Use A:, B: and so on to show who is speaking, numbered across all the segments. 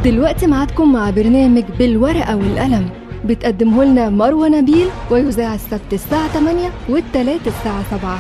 A: دلوقتي معادكم مع برنامج بالورقة والقلم بتقدمه لنا مروة نبيل ويذاع السبت الساعة 8 والتلات الساعة 7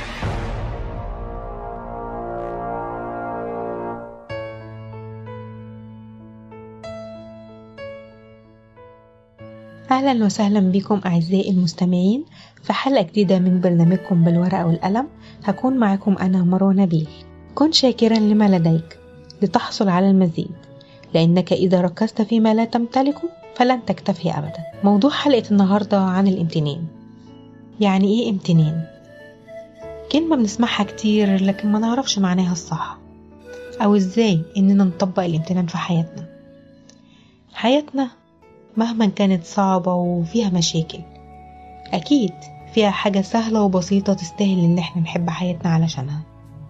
B: أهلا وسهلا بكم أعزائي المستمعين في حلقة جديدة من برنامجكم بالورقة والقلم هكون معكم أنا مروة نبيل كن شاكرا لما لديك لتحصل على المزيد لأنك إذا ركزت فيما لا تمتلكه فلن تكتفي أبدا موضوع حلقة النهاردة عن الامتنان يعني إيه امتنان؟ كلمة بنسمعها كتير لكن ما نعرفش معناها الصح أو إزاي إننا نطبق الامتنان في حياتنا حياتنا مهما كانت صعبة وفيها مشاكل أكيد فيها حاجة سهلة وبسيطة تستاهل إن احنا نحب حياتنا علشانها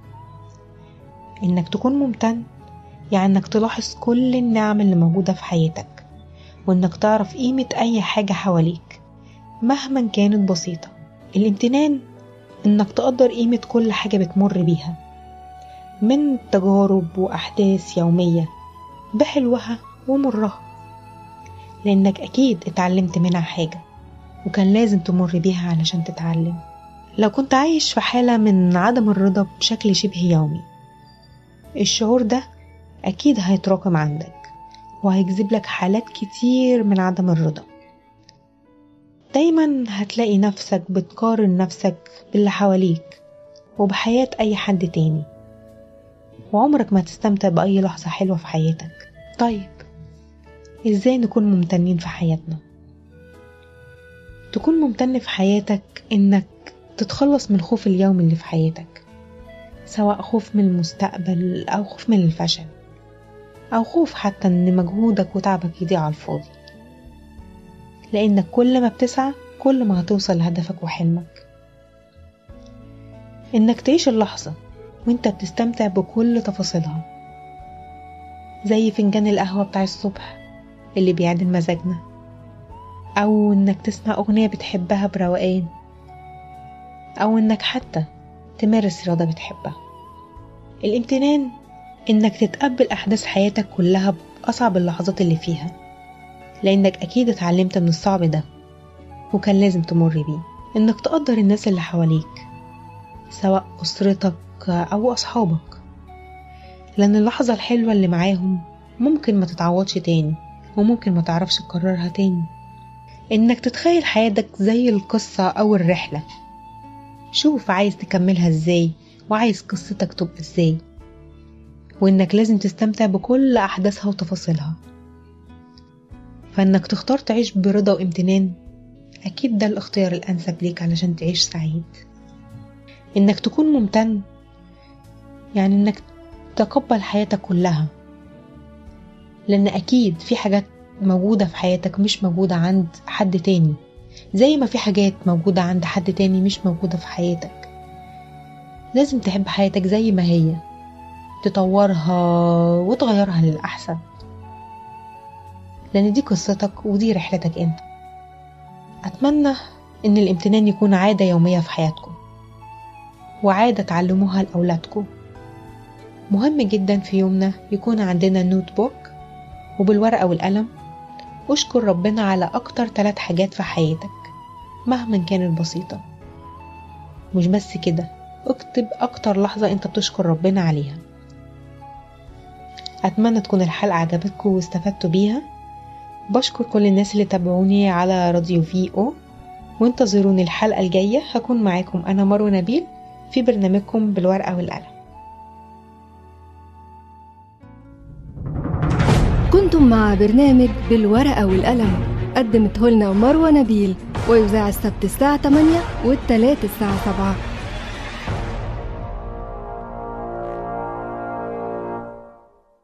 B: إنك تكون ممتن يعني إنك تلاحظ كل النعم اللي موجودة في حياتك وإنك تعرف قيمة أي حاجة حواليك مهما كانت بسيطة الامتنان إنك تقدر قيمة كل حاجة بتمر بيها من تجارب وأحداث يومية بحلوها ومرها لأنك أكيد اتعلمت منها حاجة وكان لازم تمر بيها علشان تتعلم لو كنت عايش في حالة من عدم الرضا بشكل شبه يومي الشعور ده أكيد هيتراكم عندك وهيجذب لك حالات كتير من عدم الرضا دايما هتلاقي نفسك بتقارن نفسك باللي حواليك وبحياة أي حد تاني وعمرك ما تستمتع بأي لحظة حلوة في حياتك طيب ازاي نكون ممتنين في حياتنا تكون ممتن في حياتك انك تتخلص من الخوف اليومي اللي في حياتك سواء خوف من المستقبل او خوف من الفشل او خوف حتى ان مجهودك وتعبك يضيع على الفاضي لانك كل ما بتسعى كل ما هتوصل لهدفك وحلمك انك تعيش اللحظة وانت بتستمتع بكل تفاصيلها زي فنجان القهوة بتاع الصبح اللي بيعدل مزاجنا أو إنك تسمع أغنية بتحبها بروقان أو إنك حتى تمارس رياضة بتحبها الامتنان إنك تتقبل أحداث حياتك كلها بأصعب اللحظات اللي فيها لأنك أكيد اتعلمت من الصعب ده وكان لازم تمر بيه إنك تقدر الناس اللي حواليك سواء أسرتك أو أصحابك لأن اللحظة الحلوة اللي معاهم ممكن ما تتعوضش تاني وممكن ما تعرفش تكررها تاني انك تتخيل حياتك زي القصة او الرحلة شوف عايز تكملها ازاي وعايز قصتك تبقى ازاي وانك لازم تستمتع بكل احداثها وتفاصيلها فانك تختار تعيش برضا وامتنان اكيد ده الاختيار الانسب ليك علشان تعيش سعيد انك تكون ممتن يعني انك تقبل حياتك كلها لأن أكيد في حاجات موجودة في حياتك مش موجودة عند حد تاني زي ما في حاجات موجودة عند حد تاني مش موجودة في حياتك لازم تحب حياتك زي ما هي تطورها وتغيرها للأحسن لأن دي قصتك ودي رحلتك أنت أتمنى إن الامتنان يكون عادة يومية في حياتكم وعادة تعلموها لأولادكم مهم جدا في يومنا يكون عندنا نوت بوك وبالورقة والقلم اشكر ربنا على أكتر ثلاث حاجات في حياتك مهما كانت بسيطة مش بس كده اكتب أكتر لحظة أنت بتشكر ربنا عليها أتمنى تكون الحلقة عجبتكم واستفدتوا بيها بشكر كل الناس اللي تابعوني على راديو في او وانتظروني الحلقة الجاية هكون معاكم أنا مروة نبيل في برنامجكم بالورقة والقلم
A: كنتم مع برنامج بالورقة والقلم قدمته لنا مروة نبيل ويذاع السبت الساعة 8 والتلات الساعة 7